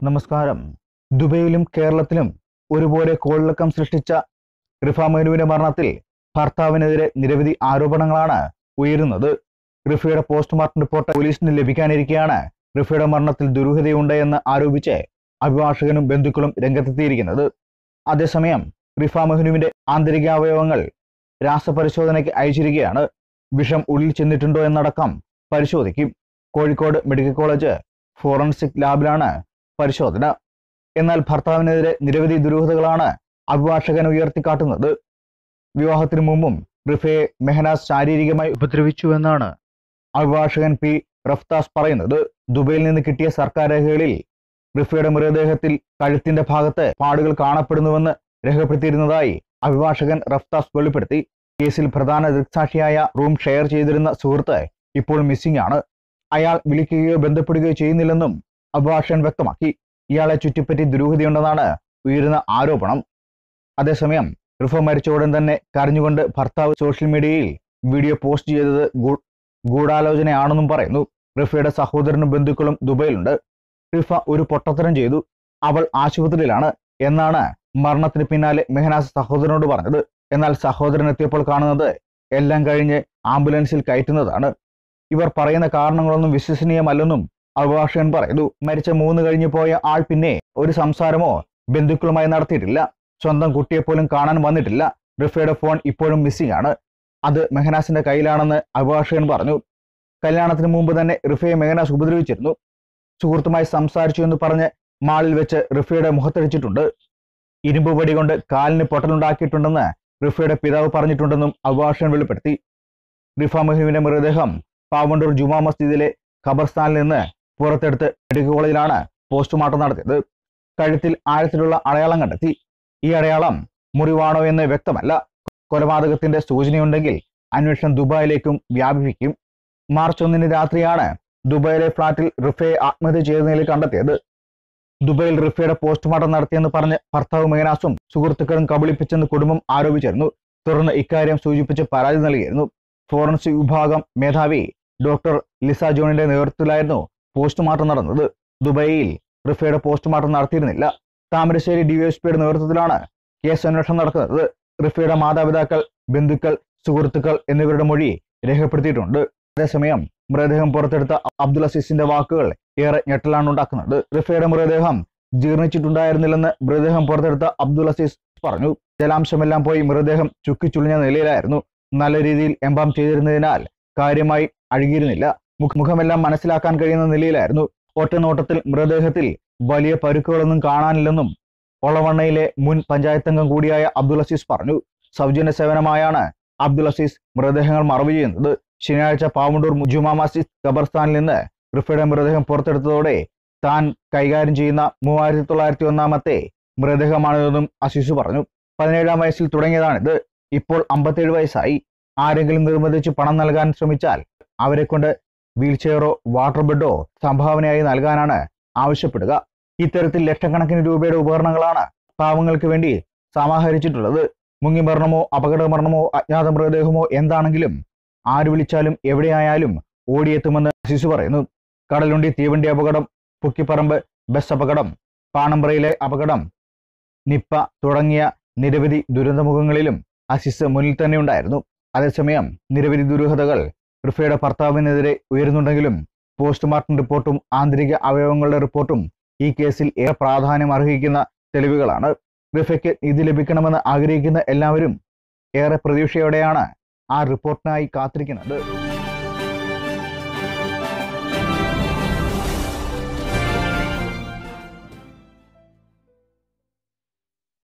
നമസ്കാരം ദുബൈയിലും കേരളത്തിലും ഒരുപോലെ കോളിളക്കം സൃഷ്ടിച്ച റിഫ മനുവിന്റെ മരണത്തിൽ ഭർത്താവിനെതിരെ നിരവധി ആരോപണങ്ങളാണ് ഉയരുന്നത് റിഫയുടെ പോസ്റ്റ്മോർട്ടം റിപ്പോർട്ട് പോലീസിന് ലഭിക്കാനിരിക്കെയാണ് റിഫയുടെ മരണത്തിൽ ദുരൂഹതയുണ്ട് എന്ന് ആരോപിച്ച് അഭിഭാഷകനും ബന്ധുക്കളും രംഗത്തെത്തിയിരിക്കുന്നത് അതേസമയം റിഫ മെഹ്നുവിന്റെ ആന്തരികാവയവങ്ങൾ രാസപരിശോധനയ്ക്ക് അയച്ചിരിക്കുകയാണ് വിഷം ഉള്ളിൽ ചെന്നിട്ടുണ്ടോ എന്നടക്കം പരിശോധിക്കും കോഴിക്കോട് മെഡിക്കൽ കോളേജ് ഫോറൻസിക് ലാബിലാണ് പരിശോധന എന്നാൽ ഭർത്താവിനെതിരെ നിരവധി ദുരൂഹതകളാണ് അഭിഭാഷകൻ ഉയർത്തിക്കാട്ടുന്നത് വിവാഹത്തിനു മുമ്പും റിഫയെ മെഹനാസ് ശാരീരികമായി ഉപദ്രവിച്ചു എന്നാണ് അഭിഭാഷകൻ പി റഫ്താസ് പറയുന്നത് ദുബൈയിൽ നിന്ന് കിട്ടിയ സർക്കാർ രേഖകളിൽ റിഫയുടെ മൃതദേഹത്തിൽ കഴുത്തിന്റെ ഭാഗത്ത് പാടുകൾ കാണപ്പെടുന്നുവെന്ന് രേഖപ്പെടുത്തിയിരുന്നതായി അഭിഭാഷകൻ റഫ്താസ് വെളിപ്പെടുത്തി കേസിൽ പ്രധാന ദൃക്സാക്ഷിയായ റൂം ഷെയർ ചെയ്തിരുന്ന സുഹൃത്ത് ഇപ്പോൾ മിസ്സിംഗ് ആണ് അയാൾ വിളിക്കുകയോ ബന്ധപ്പെടുകയോ ചെയ്യുന്നില്ലെന്നും അഭിഭാഷകൻ വ്യക്തമാക്കി ഇയാളെ ചുറ്റിപ്പറ്റി ദുരൂഹതയുണ്ടെന്നാണ് ഉയരുന്ന ആരോപണം അതേസമയം റിഫ മരിച്ച ഉടൻ തന്നെ കരഞ്ഞുകൊണ്ട് ഭർത്താവ് സോഷ്യൽ മീഡിയയിൽ വീഡിയോ പോസ്റ്റ് ചെയ്തത് ഗൂ- ഗൂഢാലോചനയാണെന്നും പറയുന്നു റിഫയുടെ സഹോദരനും ബന്ധുക്കളും ദുബൈയിലുണ്ട് റിഫ ഒരു പൊട്ടത്തരം ചെയ്തു അവൾ ആശുപത്രിയിലാണ് എന്നാണ് മരണത്തിന് പിന്നാലെ മെഹനാസ് സഹോദരനോട് പറഞ്ഞത് എന്നാൽ സഹോദരൻ എത്തിയപ്പോൾ കാണുന്നത് എല്ലാം കഴിഞ്ഞ് ആംബുലൻസിൽ കയറ്റുന്നതാണ് ഇവർ പറയുന്ന കാരണങ്ങളൊന്നും വിശ്വസനീയമല്ലെന്നും അഭിഭാഷകൻ പറയുന്നു മരിച്ച മൂന്ന് കഴിഞ്ഞു പോയ ആൾ പിന്നെ ഒരു സംസാരമോ ബന്ധുക്കളുമായി നടത്തിയിട്ടില്ല സ്വന്തം കുട്ടിയെപ്പോലും കാണാൻ വന്നിട്ടില്ല റിഫയുടെ ഫോൺ ഇപ്പോഴും മിസ്സിംഗ് ആണ് അത് മെഹനാസിന്റെ കയ്യിലാണെന്ന് അഭിഭാഷകൻ പറഞ്ഞു കല്യാണത്തിന് മുമ്പ് തന്നെ റിഫയെ മെഹനാസ് ഉപദ്രവിച്ചിരുന്നു സുഹൃത്തുമായി സംസാരിച്ചു എന്ന് പറഞ്ഞ് മാളിൽ വെച്ച് റിഫയുടെ മുഖത്തടിച്ചിട്ടുണ്ട് ഇരുമ്പ് വടി കൊണ്ട് കാലിന് പൊട്ടലുണ്ടാക്കിയിട്ടുണ്ടെന്ന് റിഫയുടെ പിതാവ് പറഞ്ഞിട്ടുണ്ടെന്നും അഭിഭാഷകൻ വെളിപ്പെടുത്തി റിഫ മെഹുവിന്റെ മൃതദേഹം പാവണ്ടൂർ ജുമാ മസ്ജിദിലെ ഖബർസ്ഥാനിൽ നിന്ന് പുറത്തെടുത്ത് മെഡിക്കൽ കോളേജിലാണ് പോസ്റ്റ്മോർട്ടം നടത്തിയത് കഴുത്തിൽ ആഴത്തിലുള്ള അടയാളം കണ്ടെത്തി ഈ അടയാളം മുറിവാണോ എന്ന് വ്യക്തമല്ല കൊലപാതകത്തിന്റെ സൂചനയുണ്ടെങ്കിൽ അന്വേഷണം ദുബായിലേക്കും വ്യാപിപ്പിക്കും മാർച്ച് ഒന്നിന് രാത്രിയാണ് ദുബായിലെ ഫ്ളാറ്റിൽ റിഫയെ ആത്മഹത്യ ചെയ്ത നിലയിൽ കണ്ടെത്തിയത് ദുബൈയിൽ റിഫയുടെ പോസ്റ്റ്മോർട്ടം നടത്തിയെന്ന് പറഞ്ഞ് ഭർത്താവ് മേനാസും സുഹൃത്തുക്കളും കബളിപ്പിച്ചെന്ന് കുടുംബം ആരോപിച്ചിരുന്നു തുടർന്ന് ഇക്കാര്യം സൂചിപ്പിച്ച് പരാതി നൽകിയിരുന്നു ഫോറൻസിക് വിഭാഗം മേധാവി ഡോക്ടർ ലിസ ജോണിന്റെ നേതൃത്വത്തിലായിരുന്നു പോസ്റ്റ്മോർട്ടം നടന്നത് ദുബൈയിൽ റിഫയുടെ പോസ്റ്റ്മോർട്ടം നടത്തിയിരുന്നില്ല താമരശ്ശേരി ഡിവൈഎസ്പിയുടെ നേതൃത്വത്തിലാണ് കേസ് അന്വേഷണം നടക്കുന്നത് റിഫയുടെ മാതാപിതാക്കൾ ബന്ധുക്കൾ സുഹൃത്തുക്കൾ എന്നിവരുടെ മൊഴി രേഖപ്പെടുത്തിയിട്ടുണ്ട് അതേസമയം മൃതദേഹം പുറത്തെടുത്ത അബ്ദുൽ അസീസിന്റെ വാക്കുകൾ ഏറെ ഞെട്ടലാണ് ഉണ്ടാക്കുന്നത് റിഫയുടെ മൃതദേഹം ജീർണിച്ചിട്ടുണ്ടായിരുന്നില്ലെന്ന് മൃതദേഹം പുറത്തെടുത്ത അബ്ദുൽ അസീസ് പറഞ്ഞു ജലാംശമെല്ലാം പോയി മൃതദേഹം ചുക്കിച്ചുളിഞ്ഞ നിലയിലായിരുന്നു നല്ല രീതിയിൽ എംബാം ചെയ്തിരുന്നതിനാൽ കാര്യമായി അഴുകിയിരുന്നില്ല മുഖ- മുഖമെല്ലാം മനസ്സിലാക്കാൻ കഴിയുന്ന നിലയിലായിരുന്നു ഒറ്റ നോട്ടത്തിൽ മൃതദേഹത്തിൽ വലിയ പരുക്കുകളൊന്നും കാണാനില്ലെന്നും ഒളവണ്ണയിലെ മുൻ പഞ്ചായത്തംഗം കൂടിയായ അബ്ദുൽ അസീസ് പറഞ്ഞു സൗജന്യ സേവനമായാണ് അബ്ദുൽ അസീസ് മൃതദേഹങ്ങൾ മറവ് ചെയ്യുന്നത് ശനിയാഴ്ച പാവണ്ടൂർ ജുമാ മസ്ജിദ് ഖബർസ്ഥാനിൽ നിന്ന് റിഫയുടെ മൃതദേഹം പുറത്തെടുത്തതോടെ താൻ കൈകാര്യം ചെയ്യുന്ന മൂവായിരത്തി തൊള്ളായിരത്തി ഒന്നാമത്തെ മൃതദേഹമാണിതെന്നും അസീസ് പറഞ്ഞു പതിനേഴാം വയസ്സിൽ തുടങ്ങിയതാണിത് ഇപ്പോൾ അമ്പത്തേഴ് വയസ്സായി ആരെങ്കിലും നിർബന്ധിച്ച് പണം നൽകാൻ ശ്രമിച്ചാൽ അവരെ കൊണ്ട് വീൽ ചെയറോ വാട്ടർ ബെഡോ സംഭാവനയായി നൽകാനാണ് ആവശ്യപ്പെടുക ഇത്തരത്തിൽ ലക്ഷക്കണക്കിന് രൂപയുടെ ഉപകരണങ്ങളാണ് പാവങ്ങൾക്ക് വേണ്ടി സമാഹരിച്ചിട്ടുള്ളത് മുങ്ങിമരണമോ അപകടമരണമോ അജ്ഞാത മൃതദേഹമോ എന്താണെങ്കിലും ആര് വിളിച്ചാലും എവിടെയായാലും ഓടിയെത്തുമെന്ന് ശിശു പറയുന്നു കടലുണ്ടി തീവണ്ടി അപകടം പുക്കിപ്പറമ്പ് ബസ് അപകടം പാണമ്പ്രയിലെ അപകടം നിപ്പ തുടങ്ങിയ നിരവധി ദുരന്തമുഖങ്ങളിലും അസിസ് മുന്നിൽ തന്നെ ഉണ്ടായിരുന്നു അതേസമയം നിരവധി ദുരൂഹതകൾ റിഫയുടെ ഭർത്താവിനെതിരെ ഉയരുന്നുണ്ടെങ്കിലും പോസ്റ്റ്മോർട്ടം റിപ്പോർട്ടും ആന്തരിക അവയവങ്ങളുടെ റിപ്പോർട്ടും ഈ കേസിൽ ഏറെ പ്രാധാന്യം അർഹിക്കുന്ന തെളിവുകളാണ് റിഫയ്ക്ക് ഇത് ലഭിക്കണമെന്ന് ആഗ്രഹിക്കുന്ന എല്ലാവരും ഏറെ പ്രതീക്ഷയോടെയാണ് ആ റിപ്പോർട്ടിനായി കാത്തിരിക്കുന്നത്